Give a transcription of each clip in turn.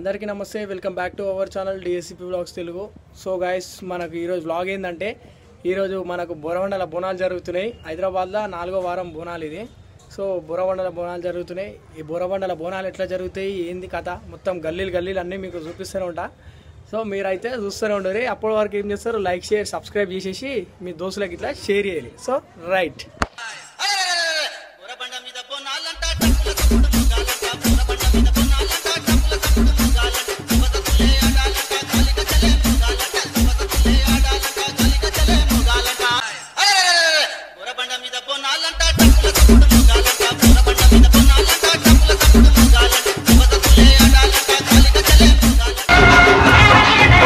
అందరికీ నమస్తే welcome back to our channel DSCP blogs Telugu so guys మనకు ఈరోజు వ్లాగ్ ఏంటంటే ఈరోజు మనకు బొరవండల బోనాలు జరుగుతున్నాయి హైదరాబాద్లో నాలుగో వారం బోనాలు ఇది సో బొరవండల బోనాలు జరుగుతున్నాయి ఈ బొరవండల బోనాలు ఎట్లా జరుగుతాయి ఏంది కథ మొత్తం గల్లీలు గల్లీలు అన్నీ మీకు చూపిస్తూనే ఉంటా సో మీరైతే చూస్తూనే ఉండరు అప్పటి వరకు ఏం చేస్తారు లైక్ షేర్ సబ్స్క్రైబ్ చేసేసి మీ దోస్తులకి ఇట్లా షేర్ చేయాలి సో రైట్ బుర్రబండ మీద బోనాలంట టప్పుల తప్పుడు ముగాలంట బుర్రబండ మీద బోనాలంట టప్పుల తప్పుడు ముగాలంట యువతకులే ఆడాలంట గాలిక చలే ముగాలంట యువతకులే ఆడాలంట గాలిక చలే ముగాలంట బుర్రబండ మీద బోనాలంట టప్పుల తప్పుడు ముగాలంట బుర్రబండ మీద బోనాలంట టప్పుల తప్పుడు ముగాలంట యువతకులే ఆడాలంట గాలిక చలే ముగాలంట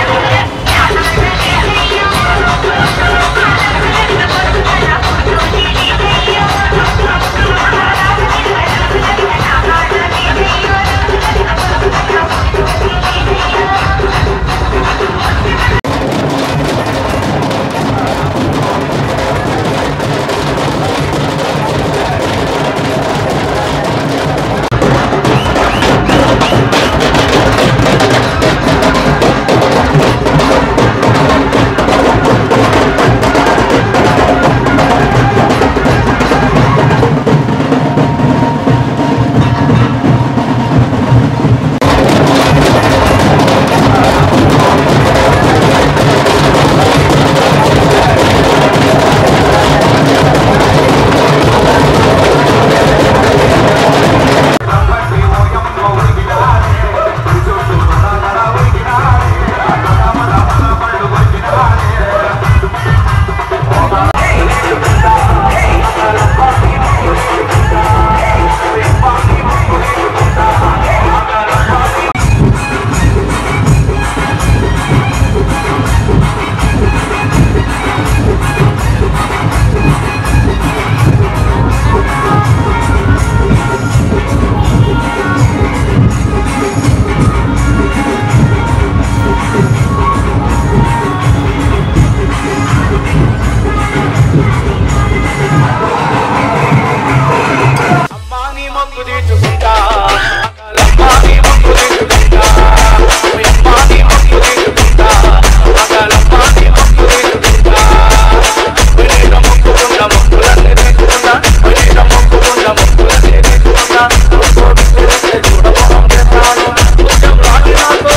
అమ్మాని మొక్కు తీర్చుకుంటా అమ్మాని మొక్కు తీర్చుకుంటా అమ్మాని మొక్కు తీర్చుకుంటా అమ్మాని మొక్కు తీర్చుకుంటా వినీత మొక్కుకున్న మొక్కులన్నీ తీసుకున్నా వినీత మొక్కుకున్న మొక్కులన్నీ తీసుకున్నా ఒక్కో విసిరిస్తే చూడమోహం చేస్తాను కొంచెం రాని నాకు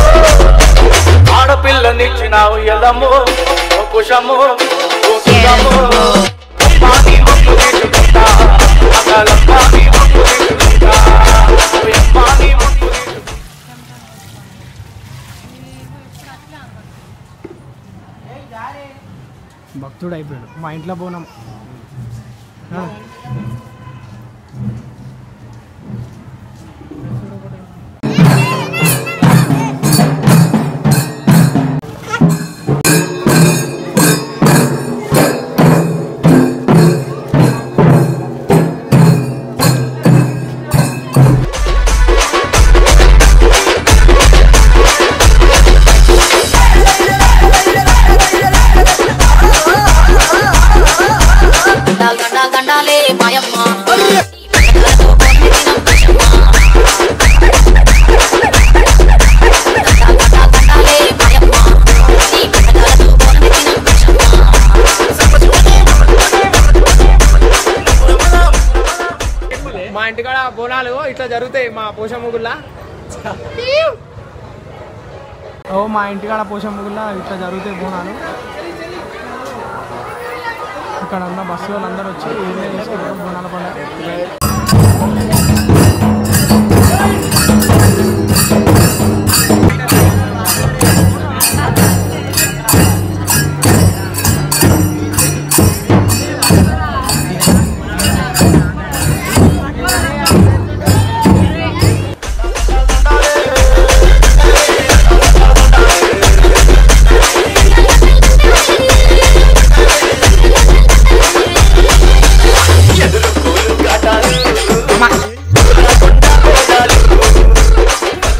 ఆడపిల్లనిచ్చినావు ఎలము ఓ కుశము ఓ సుఖము అమ్మాని మొక్కు తీర్చుకుంటా అమ్మాని మొక్కు తీర్చుకుంటా అమ్మాని మొక్కు తీర్చుకుంటా భక్తుడు అయిపోయాడు మా ఇంట్లో బోనం ఆ. గండాలు గండాలు గండాలే మాయమ్మ గండాలతో కొన్ని దినం పుషమ్మ. గండాలు గండాలు గండాలే మాయమ్మ నీ గండాలతో కొన్ని దినం పుషమ్మ. మా ఇంటికాడ బోనాలు ఇట్లా జరుగుతాయి మా పోషమ్మగుల్లా ఓ మా ఇంటికాడ పోషమ్మగుల్లా ఇట్లా జరుగుతాయి బోనాలు ఇక్కడ ఉన్న బస్సు వాళ్ళందరూ వచ్చి ఏమే చేసుకుంటారు బోనాల పండుగ ఎదురు కూలు గాటాలు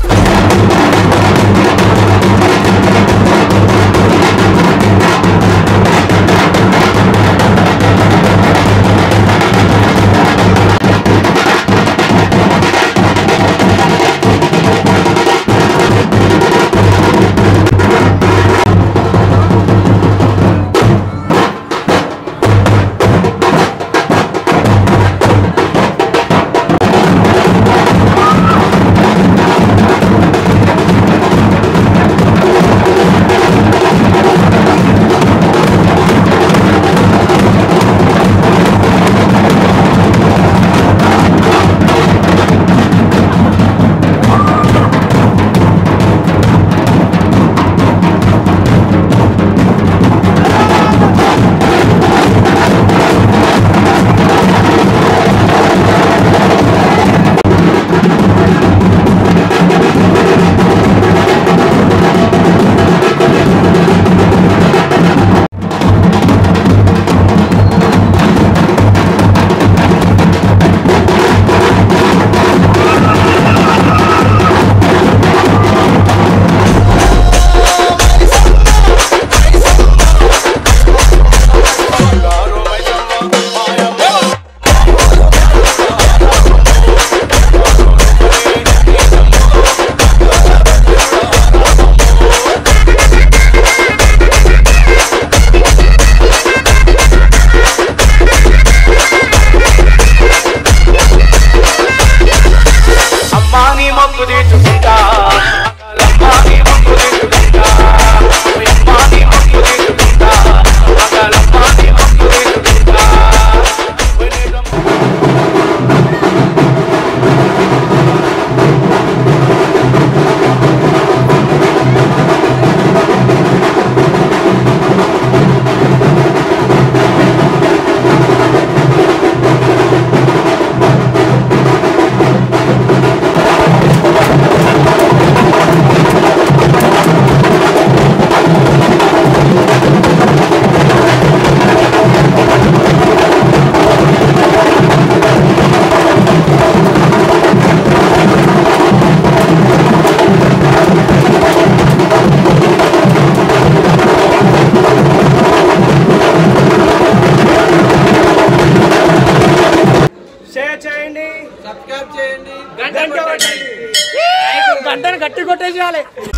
గంటను గట్టి కొట్టేసేయాలి